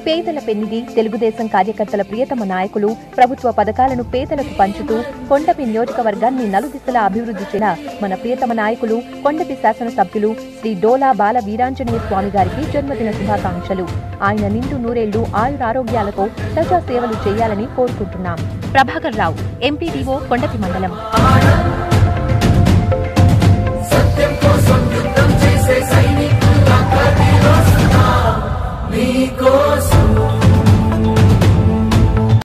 పేదల పెన్నిది తెలుగుదేశం కార్యకర్తల ప్రియతమ నాయకులు ప్రభుత్వ పథకాలను పేదలకు పంచుతూ కొండపి నియోజకవర్గాన్ని నలుదిశలా అభివృద్ధి చేసిన మన ప్రియతమ నాయకులు కొండపి శాసనసభ్యులు శ్రీ డోలా బాల వీరాంజనేయ స్వామి గారికి జన్మదిన శుభాకాంక్షలు ఆయన నిండు నూరేళ్లు ఆయురారోగ్యాలతో ప్రజా సేవలు చేయాలని కోరుకుంటున్నాం ప్రభాకర్ రావు ఎంపీడీఓ కొండపి మండలం సత్యం కోసం యుద్ధం చేసే సైనికుల కదిలోస్తున్నా నీకోసం